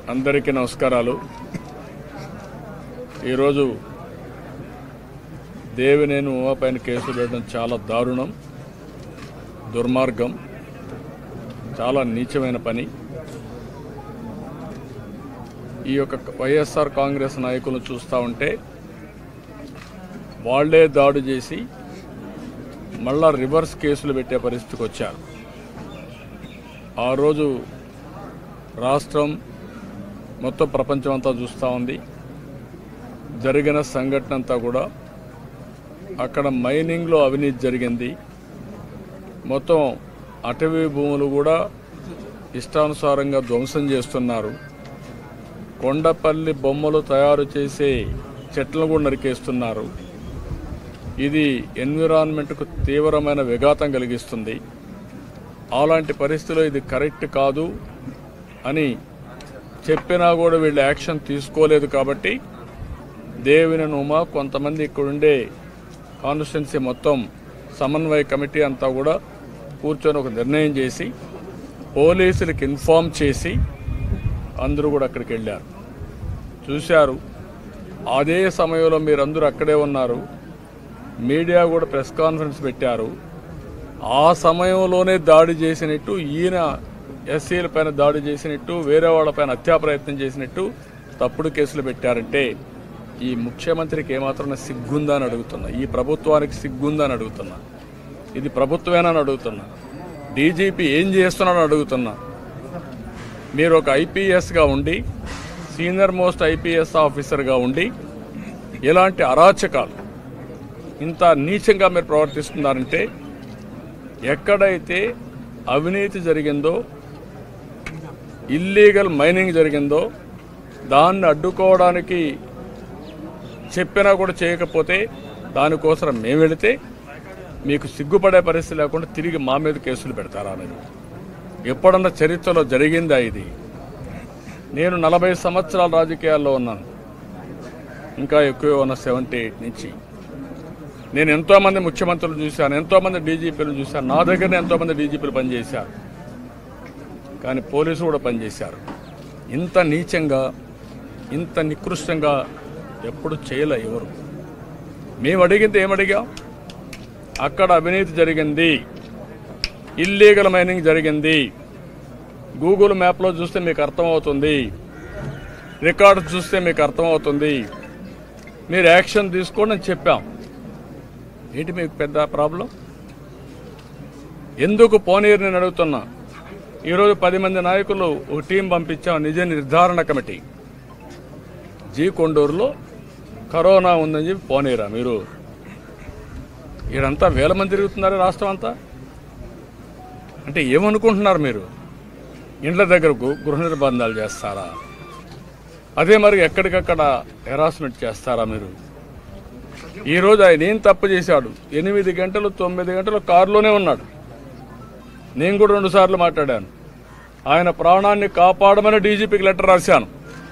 అందరికీ నమస్కారాలు ఈరోజు దేవినేని ఉమా పైన కేసు పెట్టడం చాలా దారుణం దుర్మార్గం చాలా నీచమైన పని ఈ యొక్క వైఎస్ఆర్ కాంగ్రెస్ నాయకులను చూస్తూ ఉంటే వాళ్లే దాడి చేసి మళ్ళా రివర్స్ కేసులు పెట్టే పరిస్థితికి వచ్చారు ఆ రోజు రాష్ట్రం మొత్తం ప్రపంచం అంతా చూస్తూ ఉంది జరిగిన సంఘటన అంతా కూడా అక్కడ మైనింగ్లో అవినీతి జరిగింది మొత్తం అటవీ భూములు కూడా ఇష్టానుసారంగా ధ్వంసం చేస్తున్నారు కొండపల్లి బొమ్మలు తయారు చేసే చెట్లను కూడా నరికేస్తున్నారు ఇది ఎన్విరాన్మెంట్కు తీవ్రమైన విఘాతం కలిగిస్తుంది అలాంటి పరిస్థితిలో ఇది కరెక్ట్ కాదు అని చెప్పినా కూడా వీళ్ళు యాక్షన్ తీసుకోలేదు కాబట్టి దేవిన ఉమా కొంతమంది ఇక్కడుండే కాన్స్టిట్యున్సీ మొత్తం సమన్వయ కమిటీ అంతా కూడా కూర్చొని ఒక నిర్ణయం చేసి పోలీసులకు ఇన్ఫామ్ చేసి అందరూ కూడా అక్కడికి వెళ్ళారు చూశారు అదే సమయంలో మీరందరూ అక్కడే ఉన్నారు మీడియా కూడా ప్రెస్ కాన్ఫరెన్స్ పెట్టారు ఆ సమయంలోనే దాడి చేసినట్టు ఈయన ఎస్సీల పైన దాడి చేసినట్టు వేరే వాళ్ళపైన హత్యా ప్రయత్నం చేసినట్టు తప్పుడు కేసులు పెట్టారంటే ఈ ముఖ్యమంత్రికి ఏమాత్రం సిగ్గుందా అని అడుగుతున్నా ఈ ప్రభుత్వానికి సిగ్గుందా అని అడుగుతున్నా ఇది ప్రభుత్వమేనని అడుగుతున్నా డీజీపీ ఏం చేస్తున్నాడని అడుగుతున్నా మీరు ఒక ఐపీఎస్గా ఉండి సీనియర్ మోస్ట్ ఐపీఎస్ ఆఫీసర్గా ఉండి ఇలాంటి అరాచకాలు ఇంత నీచంగా మీరు ప్రవర్తిస్తున్నారంటే ఎక్కడైతే అవినీతి జరిగిందో ఇల్లీగల్ మైనింగ్ జరిగిందో దాన్ని అడ్డుకోవడానికి చెప్పినా కూడా చేయకపోతే దానికోసం మేము వెళితే మీకు సిగ్గుపడే పరిస్థితి లేకుండా తిరిగి మా మీద కేసులు పెడతారా మీరు ఎప్పుడన్నా చరిత్రలో జరిగిందా ఇది నేను నలభై సంవత్సరాల రాజకీయాల్లో ఉన్నాను ఇంకా ఎక్కువ ఉన్న సెవెంటీ ఎయిట్ నుంచి నేను ఎంతోమంది ముఖ్యమంత్రులు చూశాను ఎంతోమంది డీజీపీలు చూశాను నా దగ్గరనే ఎంతోమంది డీజీపీలు పనిచేశారు కానీ పోలీసులు కూడా పనిచేశారు ఇంత నీచంగా ఇంత నికృష్టంగా ఎప్పుడు చేయలే ఎవరు మేము అడిగింది ఏమడిగాం అక్కడ అవినీతి జరిగింది ఇల్లీగల్ మైనింగ్ జరిగింది గూగుల్ మ్యాప్లో చూస్తే మీకు అర్థమవుతుంది రికార్డు చూస్తే మీకు అర్థమవుతుంది మీరు యాక్షన్ తీసుకోండి అని చెప్పాం ఏంటి మీకు పెద్ద ప్రాబ్లం ఎందుకు పోనీరు నేను అడుగుతున్నా ఈరోజు పది మంది నాయకులు ఒక టీం పంపించాం నిజ నిర్ధారణ కమిటీ జీ కొండూరులో కరోనా ఉందని చెప్పి పోనీరా మీరు ఈడంతా వేల మంది తిరుగుతున్నారు రాష్ట్రం అంతా అంటే ఏమనుకుంటున్నారు మీరు ఇండ్ల దగ్గర గు- గృహ నిర్బంధాలు చేస్తారా అదే మరి ఎక్కడికక్కడ హెరాస్మెంట్ చేస్తారా మీరు ఈరోజు ఆయన ఏం తప్పు చేశాడు ఎనిమిది గంటలు తొమ్మిది గంటలు కారులోనే ఉన్నాడు నేను కూడా రెండు సార్లు మాట్లాడాను ఆయన ప్రాణాన్ని కాపాడమని డీజీపీకి లెటర్ రాశాను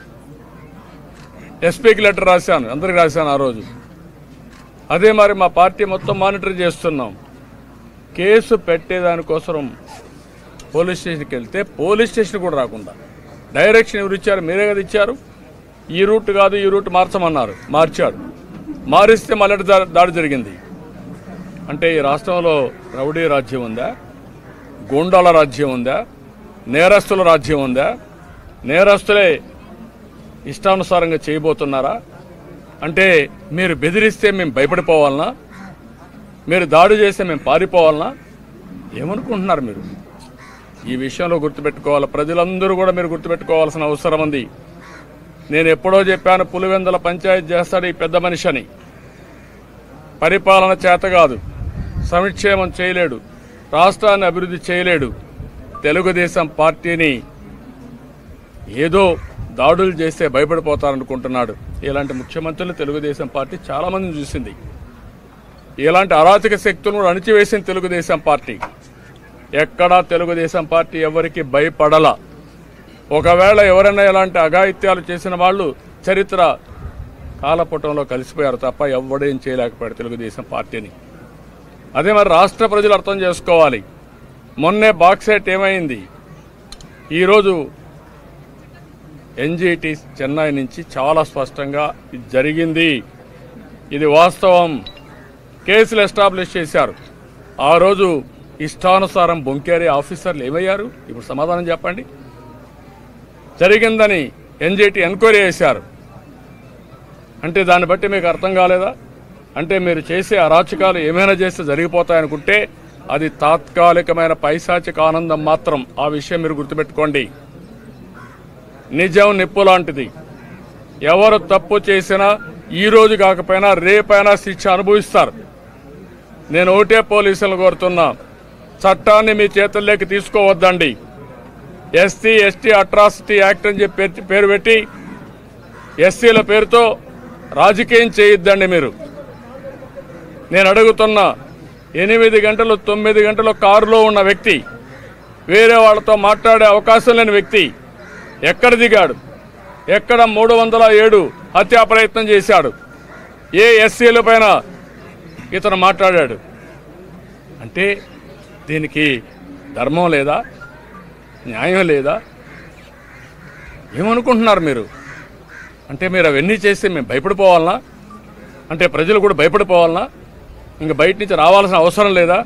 ఎస్పీకి లెటర్ రాశాను అందరికి రాశాను ఆ రోజు అదే మరి మా పార్టీ మొత్తం మానిటర్ చేస్తున్నాం కేసు పెట్టేదానికోసం పోలీస్ స్టేషన్కి వెళ్తే పోలీస్ స్టేషన్ కూడా రాకుండా డైరెక్షన్ ఎవరు ఇచ్చారు మీరే కదా ఇచ్చారు ఈ రూట్ కాదు ఈ రూట్ మార్చమన్నారు మార్చాడు మారిస్తే మళ్ళీ దా- దాడి జరిగింది అంటే ఈ రాష్ట్రంలో రౌడీ రాజ్యం ఉందా గూండాల రాజ్యం ఉందా నేరస్తుల రాజ్యం ఉందా నేరస్తులే ఇష్టానుసారంగా చేయబోతున్నారా అంటే మీరు బెదిరిస్తే మేము భయపడిపోవాలనా మీరు దాడి చేస్తే మేము పారిపోవాలనా ఏమనుకుంటున్నారు మీరు ఈ విషయంలో గుర్తుపెట్టుకోవాలి ప్రజలందరూ కూడా మీరు గుర్తుపెట్టుకోవాల్సిన అవసరం ఉంది నేను ఎప్పుడో చెప్పాను పులివెందల పంచాయతీ చేస్తాడు ఈ పెద్ద మనిషి అని పరిపాలన చేత కాదు సంక్షేమం చేయలేడు రాష్ట్రాన్ని అభివృద్ధి చేయలేడు తెలుగుదేశం పార్టీని ఏదో దాడులు చేస్తే భయపడిపోతారనుకుంటున్నాడు ఇలాంటి ముఖ్యమంత్రులు తెలుగుదేశం పార్టీ చాలా మందిని చూసింది ఇలాంటి అరాచక శక్తులను కూడా అణిచివేసింది తెలుగుదేశం పార్టీ ఎక్కడా తెలుగుదేశం పార్టీ ఎవరికి భయపడల ఒకవేళ ఎవరైనా ఇలాంటి అఘాయిత్యాలు చేసిన వాళ్ళు చరిత్ర కాలపుటంలో కలిసిపోయారు తప్ప ఎవడేం చేయలేకపోయాడు తెలుగుదేశం పార్టీని అదే మరి రాష్ట్ర ప్రజలు అర్థం చేసుకోవాలి మొన్నే బాక్సైట్ ఏమైంది ఈరోజు ఎన్జిటి చెన్నై నుంచి చాలా స్పష్టంగా ఇది జరిగింది ఇది వాస్తవం కేసులు ఎస్టాబ్లిష్ చేశారు ఆ రోజు ఇష్టానుసారం బొంకేరే ఆఫీసర్లు ఏమయ్యారు ఇప్పుడు సమాధానం చెప్పండి జరిగిందని ఎన్జిటి ఎంక్వైరీ చేశారు అంటే దాన్ని బట్టి మీకు అర్థం కాలేదా అంటే మీరు చేసే అరాచకాలు ఏమైనా చేస్తే జరిగిపోతాయనుకుంటే అది తాత్కాలికమైన పైశాచిక ఆనందం మాత్రం ఆ విషయం మీరు గుర్తుపెట్టుకోండి నిజం నిప్పు లాంటిది ఎవరు తప్పు చేసినా ఈ రోజు కాకపోయినా రేపైనా శిక్ష అనుభవిస్తారు నేను ఒకటే పోలీసులను కోరుతున్నా చట్టాన్ని మీ చేతుల్లోకి తీసుకోవద్దండి ఎస్సీ ఎస్టీ అట్రాసిటీ యాక్ట్ అని చెప్పి పేరు- పేరు పెట్టి ఎస్సీల పేరుతో రాజకీయం చేయొద్దండి మీరు నేను అడుగుతున్నా ఎనిమిది గంటలు తొమ్మిది గంటలు కారులో ఉన్న వ్యక్తి వేరే వాళ్ళతో మాట్లాడే అవకాశం లేని వ్యక్తి ఎక్కడ దిగాడు ఎక్కడ మూడు వందల ఏడు హత్యా ప్రయత్నం చేశాడు ఏ ఎస్సీల పైన ఇతను మాట్లాడాడు అంటే దీనికి ధర్మం లేదా న్యాయం లేదా ఏమనుకుంటున్నారు మీరు అంటే మీరు అవన్నీ చేస్తే మేము భయపడిపోవాలనా అంటే ప్రజలు కూడా భయపడిపోవాలనా ఇంక బయట నుంచి రావాల్సిన అవసరం లేదా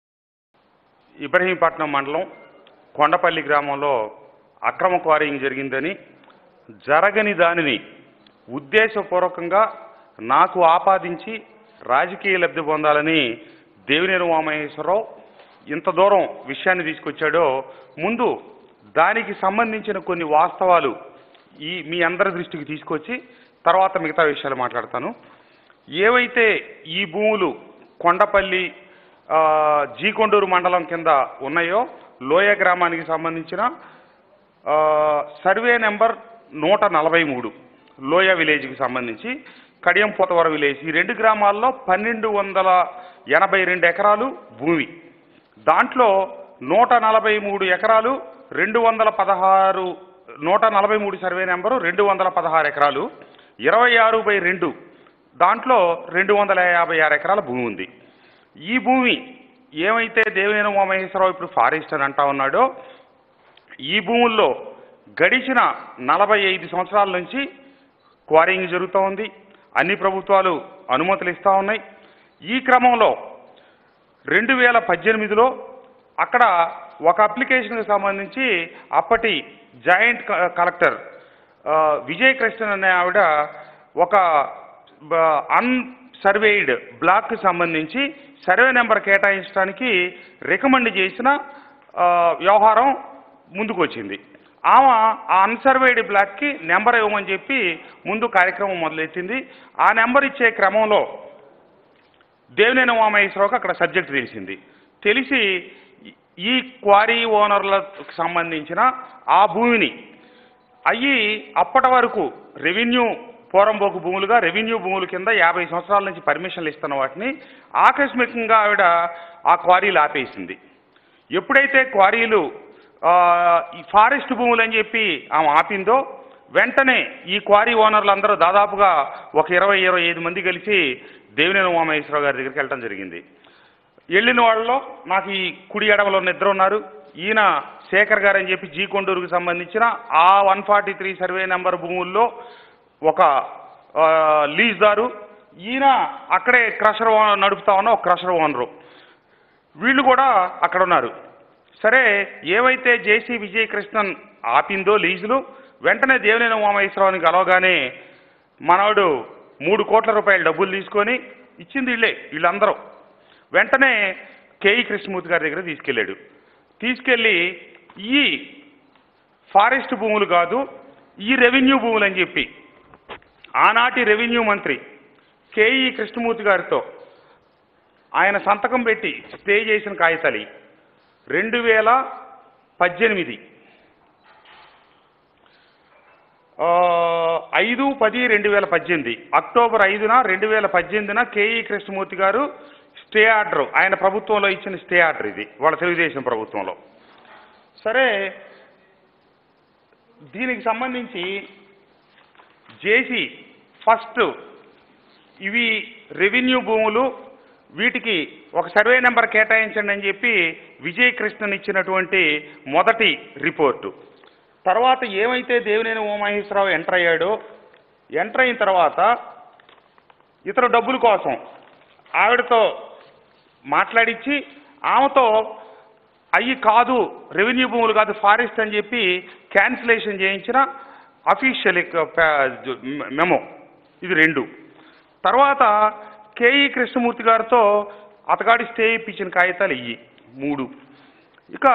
ఇబ్రహీంపట్నం మండలం కొండపల్లి గ్రామంలో అక్రమ క్వారీయింగ్ జరిగిందని జరగని దానిని ఉద్దేశపూర్వకంగా నాకు ఆపాదించి రాజకీయ లబ్ధి పొందాలని దేవినేని ఉమామహేశ్వరరావు ఇంత దూరం విషయాన్ని తీసుకొచ్చాడో ముందు దానికి సంబంధించిన కొన్ని వాస్తవాలు ఈ మీ అందరి దృష్టికి తీసుకొచ్చి తర్వాత మిగతా విషయాలు మాట్లాడతాను ఏవైతే ఈ భూములు కొండపల్లి ఆ, జీకొండూరు మండలం కింద ఉన్నాయో లోయ గ్రామానికి సంబంధించిన ఆ, సర్వే నెంబర్ నూట నలభై మూడు లోయ విలేజ్కి సంబంధించి కడియం పోతవరం విలేజ్ ఈ రెండు గ్రామాల్లో పన్నెండు వందల ఎనభై రెండు ఎకరాలు భూమి దాంట్లో నూట నలభై మూడు ఎకరాలు రెండు వందల పదహారు నూట నలభై మూడు సర్వే నెంబరు రెండు వందల పదహారు ఎకరాలు ఇరవై ఆరు బై రెండు దాంట్లో రెండు వందల యాభై ఆరు ఎకరాల భూమి ఉంది ఈ భూమి ఏమైతే దేవినేని ఉమామహేశ్వరరావు ఇప్పుడు ఫారెస్ట్ అని అంటా ఉన్నాడో ఈ భూముల్లో గడిచిన నలభై ఐదు సంవత్సరాల నుంచి క్వారింగ్ జరుగుతూ ఉంది అన్ని ప్రభుత్వాలు అనుమతులు ఇస్తూ ఉన్నాయి ఈ క్రమంలో రెండు వేల పద్దెనిమిదిలో అక్కడ ఒక అప్లికేషన్కి సంబంధించి అప్పటి జాయింట్ క- కలెక్టర్ ఆ, విజయ్ కృష్ణన్ అనే ఆవిడ ఒక అన్ సర్వేయిడ్ బ్లాక్కి సంబంధించి సర్వే నెంబర్ కేటాయించడానికి రికమెండ్ చేసిన ఆ, వ్యవహారం ముందుకు వచ్చింది ఆమె ఆ అన్సర్వేడ్ బ్లాక్కి నెంబర్ ఇవ్వమని చెప్పి ముందు కార్యక్రమం మొదలెట్టింది ఆ నెంబర్ ఇచ్చే క్రమంలో దేవినేని ఉమామహేశ్వరరావుకి అక్కడ సబ్జెక్ట్ తెలిసింది తెలిసి ఈ క్వారీ ఓనర్లకు సంబంధించిన ఆ భూమిని అయ్యి అప్పటి వరకు రెవెన్యూ పోరంబోకు భూములుగా రెవెన్యూ భూముల కింద యాభై సంవత్సరాల నుంచి పర్మిషన్లు ఇస్తున్న వాటిని ఆకస్మికంగా ఆవిడ ఆ క్వారీలు ఆపేసింది ఎప్పుడైతే క్వారీలు ఆ, ఈ ఫారెస్ట్ భూములు అని చెప్పి ఆమె ఆపిందో వెంటనే ఈ క్వారీ ఓనర్లు అందరూ దాదాపుగా ఒక ఇరవై ఇరవై ఐదు మంది కలిసి దేవినేని ఉమామహేశ్వరరావు గారి దగ్గరికి వెళ్ళడం జరిగింది వెళ్ళిన వాళ్ళలో నాకు ఈ కుడి ఎడమలో ఉన్న ఇద్దరు ఉన్నారు ఈయన శేఖర్ గారు అని చెప్పి జీ కొండూరుకు సంబంధించిన ఆ one forty three survey number భూముల్లో ఒక ఆ, లీజ్దారు ఈయన అక్కడే క్రషర్ ఓ- నడుపుతా ఉన్న ఒక క్రషర్ ఓనరు వీళ్ళు కూడా అక్కడ ఉన్నారు సరే ఏవైతే జేసీ విజయ్ కృష్ణన్ ఆపిందో లీజులు వెంటనే దేవినేని ఉమామహేశ్వరరావుని కలవగానే మనవాడు మూడు కోట్ల రూపాయల డబ్బులు తీసుకొని ఇచ్చింది వీళ్ళే వీళ్ళందరూ వెంటనే కేఈ కృష్ణమూర్తి గారి దగ్గర తీసుకెళ్ళాడు తీసుకెళ్ళి ఈ ఫారెస్ట్ భూములు కాదు ఈ రెవెన్యూ భూములు అని చెప్పి ఆనాటి రెవెన్యూ మంత్రి కేఈ కృష్ణమూర్తి గారితో ఆయన సంతకం పెట్టి స్టే చేసిన కాగితాలు ఇవి. రెండు వేల పద్దెనిమిది ఆ, ఐదు పది రెండు వేల పద్దెనిమిది అక్టోబర్ ఐదున రెండు వేల పద్దెనిమిదిన కేఈ కృష్ణమూర్తి గారు స్టే ఆర్డర్ ఆయన ప్రభుత్వంలో ఇచ్చిన స్టే ఆర్డర్ ఇది వాళ్ళ తెలుగుదేశం ప్రభుత్వంలో సరే దీనికి సంబంధించి జేసీ ఫస్ట్ ఇవి రెవెన్యూ భూములు వీటికి ఒక సర్వే నెంబర్ కేటాయించండి అని చెప్పి విజయ్ కృష్ణన్ ఇచ్చినటువంటి మొదటి రిపోర్టు తర్వాత ఏమైతే దేవినేని ఉమామహేశ్వరరావు ఎంటర్ అయ్యాడో ఎంటర్ అయిన తర్వాత ఇతరు డబ్బుల కోసం ఆవిడతో మాట్లాడించి ఆమెతో అయ్యి కాదు రెవెన్యూ భూములు కాదు ఫారెస్ట్ అని చెప్పి క్యాన్సిలేషన్ చేయించిన అఫీషియల్ మెమో ఇది రెండు తర్వాత కేఈ కృష్ణమూర్తి గారితో అతగాడి స్టే ఇప్పించిన కాగితాలు ఇయ్యి మూడు ఇక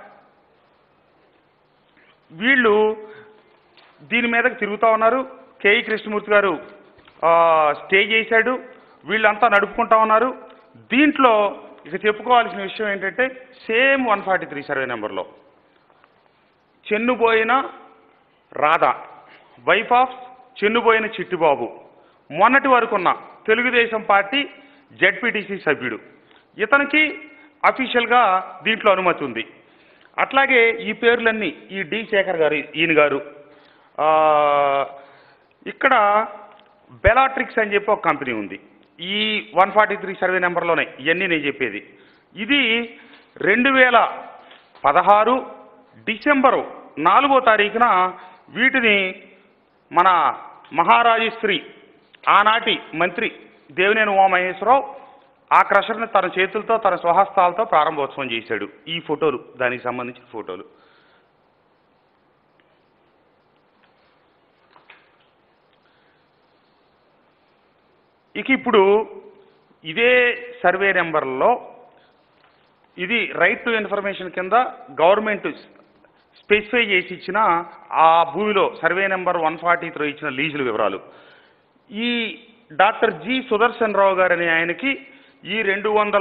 వీళ్ళు దీని మీదకి తిరుగుతూ ఉన్నారు కేఈ కృష్ణమూర్తి గారు ఆ, స్టే చేశాడు వీళ్ళంతా నడుపుకుంటా ఉన్నారు దీంట్లో ఇక చెప్పుకోవాల్సిన విషయం ఏంటంటే same one forty three survey నెంబర్లో చెన్నుబోయిన రాధ వైఫ్ ఆఫ్ చెన్నుబోయిన చిట్టిబాబు మొన్నటి వరకున్న తెలుగుదేశం పార్టీ జెడ్పీటీసీ సభ్యుడు ఇతనికి అఫీషియల్గా దీంట్లో అనుమతి ఉంది అట్లాగే ఈ పేర్లన్నీ ఈ డి శేఖర్ గారు ఈయన గారు ఆ, ఇక్కడ బెలాట్రిక్స్ అని చెప్పి ఒక కంపెనీ ఉంది ఈ వన్ ఫార్టీ త్రీ సర్వే నెంబర్లోనే ఇవన్నీ నేను చెప్పేది ఇది రెండు వేల పదహారు డిసెంబరు నాలుగో తారీఖున వీటిని మన మహారాజశ్రీ ఆనాటి మంత్రి దేవినేని ఉమామహేశ్వరరావు ఆ క్రషర్ని తన చేతులతో తన స్వహస్తాలతో ప్రారంభోత్సవం చేశాడు ఈ ఫోటోలు దానికి సంబంధించిన ఫోటోలు ఇక ఇప్పుడు ఇదే సర్వే నెంబర్లో ఇది రైట్ టు ఇన్ఫర్మేషన్ కింద గవర్నమెంట్ స్పెసిఫై చేసి ఇచ్చిన ఆ భూమిలో survey number one forty three ఇచ్చిన లీజుల వివరాలు ఈ డాక్టర్ జి సుదర్శన్ రావు గారు అనే ఆయనకి ఈ రెండు వందల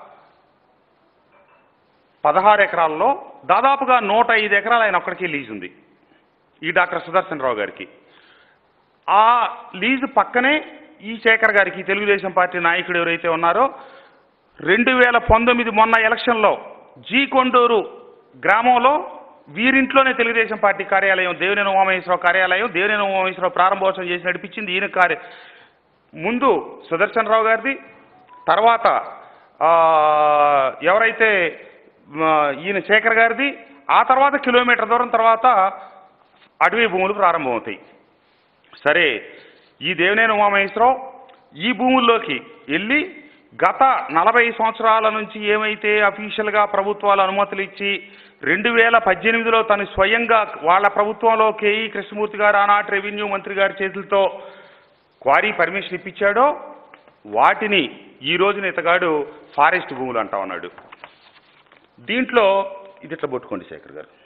పదహారు ఎకరాల్లో దాదాపుగా నూట ఐదు ఎకరాలు ఆయన ఒక్కడికి లీజ్ ఉంది ఈ డాక్టర్ సుదర్శన్ రావు గారికి ఆ లీజు పక్కనే ఈ శేఖర్ గారికి ఈ తెలుగుదేశం పార్టీ నాయకుడు ఎవరైతే ఉన్నారో రెండు వేల పంతొమ్మిది మొన్న ఎలక్షన్లో జీ కొండూరు గ్రామంలో వీరింట్లోనే తెలుగుదేశం పార్టీ కార్యాలయం దేవినేని ఉమామహేశ్వరరావు కార్యాలయం దేవినేని ఉమామహేశ్వరరావు ప్రారంభోత్సవం చేసి నడిపించింది ఈయన కార్య ముందు సుదర్శన్ రావు గారిది తర్వాత ఆ, ఎవరైతే ఆ, ఈయన శేఖర్ గారిది ఆ తర్వాత కిలోమీటర్ దూరం తర్వాత అటవీ భూములు ప్రారంభమవుతాయి సరే ఈ దేవినేని ఉమామహేశ్వరరావు ఈ భూముల్లోకి వెళ్ళి గత నలభై సంవత్సరాల నుంచి ఏమైతే అఫీషియల్గా ప్రభుత్వాలు అనుమతులు ఇచ్చి రెండు వేల పద్దెనిమిదిలో తను స్వయంగా వాళ్ళ ప్రభుత్వంలో కేఈ కృష్ణమూర్తి గారు ఆనాటి రెవెన్యూ మంత్రి గారి చేతులతో క్వారీ పర్మిషన్ ఇప్పించాడో వాటిని ఈ రోజున ఇతగాడు ఫారెస్ట్ భూములు అంటా ఉన్నాడు దీంట్లో ఇది ఇట్లా పట్టుకోండి శేఖర్ గారు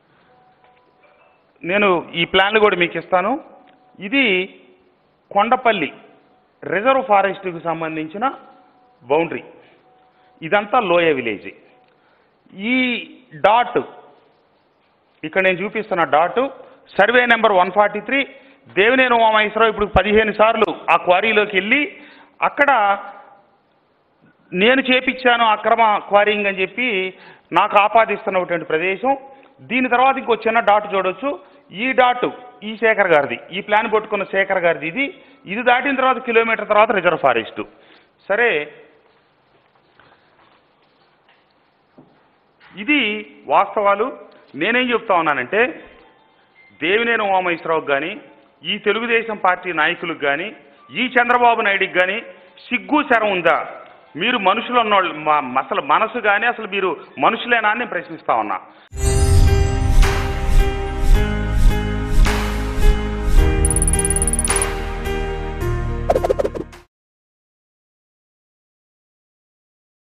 నేను ఈ ప్లాన్లు కూడా మీకు ఇస్తాను ఇది కొండపల్లి రిజర్వ్ ఫారెస్ట్కి సంబంధించిన బౌండరీ ఇదంతా లోయ విలేజ్ ఈ డాట్ ఇక్కడ నేను చూపిస్తున్న dot survey number one forty three Devineni Umamaheswara Rao ఇప్పుడు పదిహేను సార్లు ఆ క్వారీలోకి వెళ్ళి అక్కడ నేను చేపించాను అక్రమ క్వారీయింగ్ అని చెప్పి నాకు ఆపాదిస్తున్నటువంటి ప్రదేశం దీని తర్వాత ఇంకో చిన్న డాట్ చూడొచ్చు ఈ డాట్ ఈ శేఖర్ గారిది ఈ ప్లాన్ పట్టుకున్న శేఖర్ గారిది ఇది ఇది దాటిన తర్వాత కిలోమీటర్ తర్వాత రిజర్వ్ ఫారెస్ట్ సరే ఇది వాస్తవాలు నేనేం చెప్తా ఉన్నానంటే దేవినేని ఉమామహేశ్వరరావుకి కానీ ఈ తెలుగుదేశం పార్టీ నాయకులకు కానీ ఈ చంద్రబాబు నాయుడికి కానీ సిగ్గు శరం ఉందా మీరు మనుషులు ఉన్నోళ్ళు మా- అసలు మనసు కానీ అసలు మీరు మనుషులేనా అని నేను ప్రశ్నిస్తా ఉన్నా